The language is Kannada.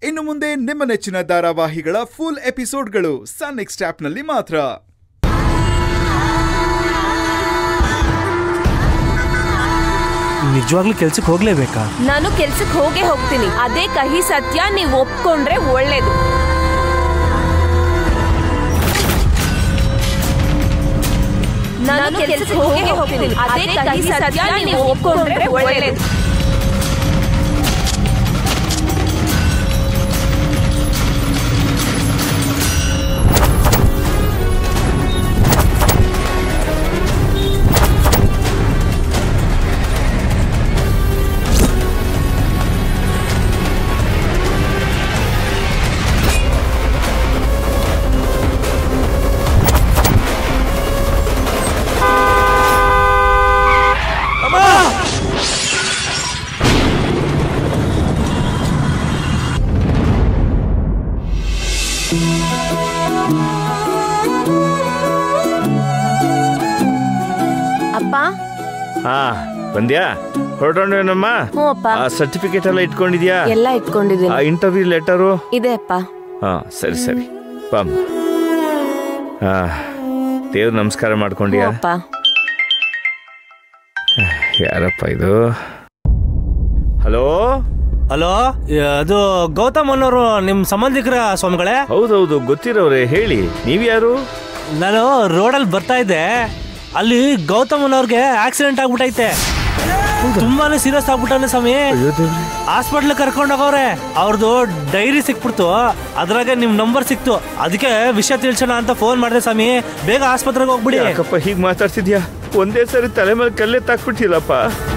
ಇನ್ನು ಮುಂದೆ ನಿಮ್ಮ ನೆಚ್ಚಿನ ಧಾರಾವಾಹಿಗಳ ಫುಲ್ ಎಪಿಸೋಡ್ಗಳು ಸನ್ ನೆಕ್ಸ್ಟ್ ಆಪ್ನಲ್ಲಿ ಮಾತ್ರ ನಿಜವಾಗ್ಲೂ ಕೆಲ್ಸಕ್ಕೆ ಹೋಗ್ಲೇಬೇಕಾ ನಾನು ಕೆಲ್ಸಕ್ಕೆ ಹೋಗೇ ಹೋಗ್ತೀನಿ ಅದೇ ಕಹಿ ಸತ್ಯ ನೀವು ಒಪ್ಕೊಂಡ್ರೆ ಒಳ್ಳೇದು ನಾನು ಕೆಲ್ಸಕ್ಕೆ ಹೋಗೇ ಹೋಗ್ತೀನಿ ಅದೇ ಕಹಿ ಸತ್ಯ ನೀವು ಒಪ್ಕೊಂಡ್ರೆ ಒಳ್ಳೇದು ಅಪ್ಪ ಹಾ ಬಂದ್ಯಾ ಹೊರಟೋಣಮ್ಮ ಹ್ಞೂ ಅಪ್ಪ ಆ ಸರ್ಟಿಫಿಕೇಟ್ ಎಲ್ಲ ಇಟ್ಕೊಂಡಿದ್ಯಾ ಎಲ್ಲ ಇಟ್ಕೊಂಡಿದ್ದೀನಿ ಆ ಇಂಟರ್ವ್ಯೂ ಲೆಟರು ಇದೆ ಅಪ್ಪ ಹಾ ಸರಿ ಸರಿ ಪಾಮ್ ಹಾ ದೇವ್ರ ನಮಸ್ಕಾರ ಹ್ಞೂ ಮಾಡ್ಕೊಂಡ್ಯಾ ಅಪ್ಪ ಯಾರಪ್ಪ ಇದು ಹಲೋ ಹಲೋ ಅದು ಗೌತಮ್ ಅನ್ನೋರು ನಿಮ್ ಸಂಬಂಧಿಕರ ಸ್ವಾಮಿಗಳೇ ಹೌದೌದು ಗೊತ್ತಿರೋರೆ ಹೇಳಿ ನೀವ್ಯಾರು ನಾನು ರೋಡಲ್ಲಿ ಬರ್ತಾ ಇದ್ದೆ ಅಲ್ಲಿ ಗೌತಮ್ ಅನ್ನೋರ್ಗೆ ಆಕ್ಸಿಡೆಂಟ್ ಆಗ್ಬಿಟ್ಟೈತೆ ತುಂಬಾನೇ ಸೀರಿಯಸ್ ಆಗ್ಬಿಟ್ಟಾನೆ ಸ್ವಾಮಿ ಹಾಸ್ಪಿಟ್ಲ್ ಕರ್ಕೊಂಡು ಹೋಗವ್ರೆ ಅವ್ರದ್ದು ಡೈರಿ ಸಿಕ್ಬಿಡ್ತು ಅದ್ರಾಗೆ ನಿಮ್ ನಂಬರ್ ಸಿಕ್ತು ಅದಕ್ಕೆ ವಿಷಯ ತಿಳ್ಸೋಣ ಅಂತ ಫೋನ್ ಮಾಡಿದೆ ಸ್ವಾಮಿ ಬೇಗ ಆಸ್ಪತ್ರೆಗೆ ಹೋಗ್ಬಿಡಿ ಯಾಕಪ್ಪ ಹೀಗ್ ಮಾತಾಡ್ತಿದ್ಯಾ ಒಂದೇ ಸರಿ ತಲೆ ಮೇಲೆ ಕಲ್ಲೆ ತಾಕ್ಬಿಟ್ಟಿಲ್ಲಪ್ಪ